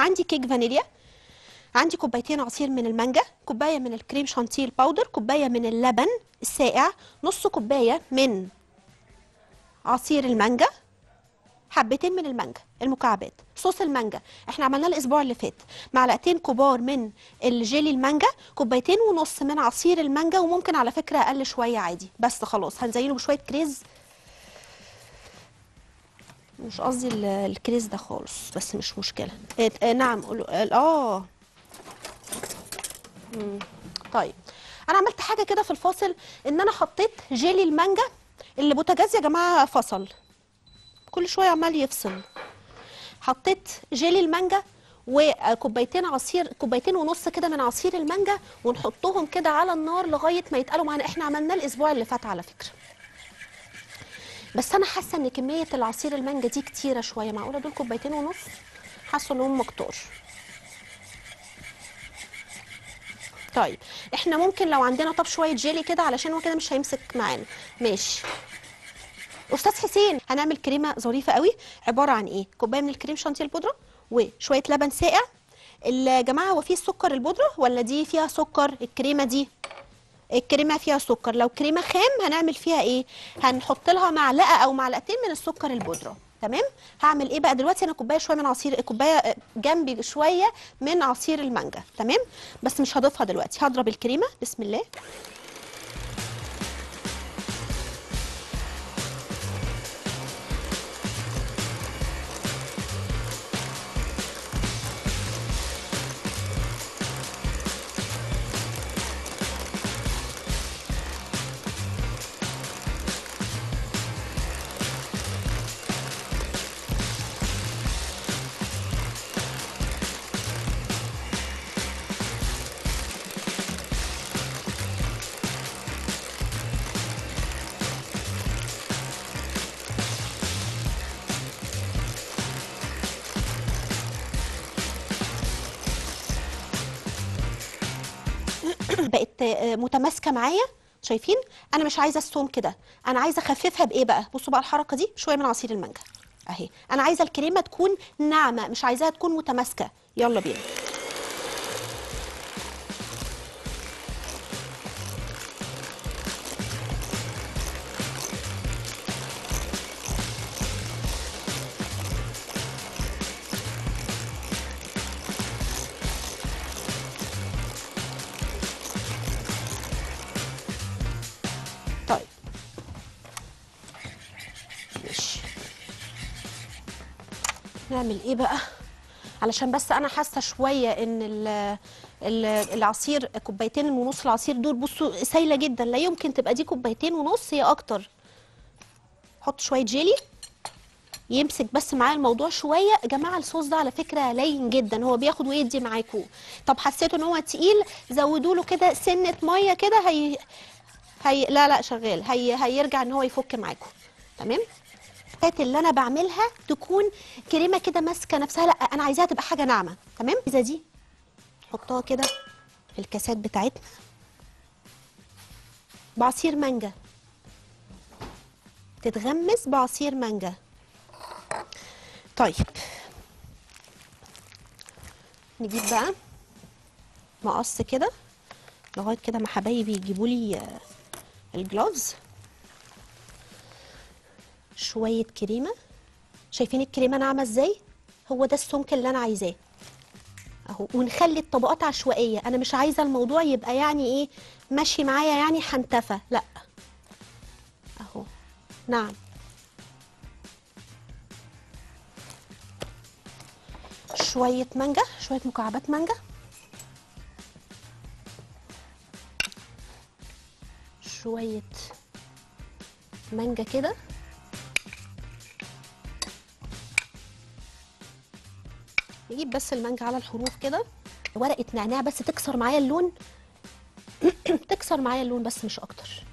عندي كيك فانيليا عندي كوبايتين عصير من المانجا كوبايه من الكريم شانتيه الباودر كوبايه من اللبن الساقع نص كوبايه من عصير المانجا حبتين من المانجا المكعبات صوص المانجا احنا عملناه الاسبوع اللي فات معلقتين كبار من الجيلي المانجا كوبايتين ونص من عصير المانجا وممكن على فكره اقل شويه عادي بس خلاص هنزينه بشويه كريز مش قصدي ال- الكريز ده خالص بس مش مشكله اه اه نعم قولوا اه مم. طيب انا عملت حاجه كده في الفاصل ان انا حطيت جيلي المانجا اللي بوتاجاز يا جماعه فصل كل شويه عمال يفصل حطيت جيلي المانجا وكوبايتين عصير كوبايتين ونص كده من عصير المانجا ونحطهم كده على النار لغايه ما يتقلوا معانا احنا عملناه الاسبوع اللي فات على فكره بس انا حاسه ان كميه العصير المانجا دي كتيره شويه معقوله دول كوبايتين ونص حاسه ان هم كتار طيب احنا ممكن لو عندنا طب شويه جيلي كده علشان هو كده مش هيمسك معانا ماشي استاذ حسين هنعمل كريمه ظريفه قوي عباره عن ايه كوبايه من الكريم شانتيه البودره وشويه لبن ساقع يا جماعه هو فيه السكر البودره ولا دي فيها سكر الكريمه دي الكريمه فيها سكر لو كريمه خام هنعمل فيها ايه هنحط لها معلقه او معلقتين من السكر البودره تمام هعمل ايه بقى دلوقتي انا كوبايه شويه من عصير كوبايه جنبي شويه من عصير المانجا تمام بس مش هضيفها دلوقتي هضرب الكريمه بسم الله بقت آه، متماسكه معايا شايفين انا مش عايزه السوم كده انا عايزه اخففها بايه بقى بصوا بقى الحركه دي شويه من عصير المانجا اهي انا عايزه الكريمه تكون ناعمه مش عايزاها تكون متماسكه يلا بينا طيب ماشي نعمل ايه بقى علشان بس انا حاسه شويه ان ال ال- العصير كوبايتين ونص العصير دول بصوا سايله جدا لا يمكن تبقى دي كوبايتين ونص هي اكتر حط شويه جيلي يمسك بس معاه الموضوع شويه يا جماعه الصوص ده على فكره لين جدا هو بياخد ويدي معاكم طب حسيتوا ان هو تقيل زودوا له كده سنه ميه كده هي هي لا لا شغال هي هيرجع ان هو يفك معاكم تمام الحاجات اللي انا بعملها تكون كريمه كده ماسكه نفسها لا انا عايزاها تبقى حاجه ناعمه تمام اذا دي نحطها كده في الكاسات بتاعتنا بعصير مانجا تتغمس بعصير مانجا طيب نجيب بقى مقص كده لغايه كده ما حبايبي يجيبوا لي الجلوفز شويه كريمه شايفين الكريمه ناعمه ازاي هو ده السمك اللي انا عايزاه اهو ونخلي الطبقات عشوائيه انا مش عايزه الموضوع يبقى يعني ايه ماشي معايا يعني حنتفه لا اهو نعم شويه مانجا شويه مكعبات مانجا شويه مانجا كده نجيب بس المانجا على الحروف كده ورقه نعناع بس تكسر معايا اللون تكسر معايا اللون بس مش اكتر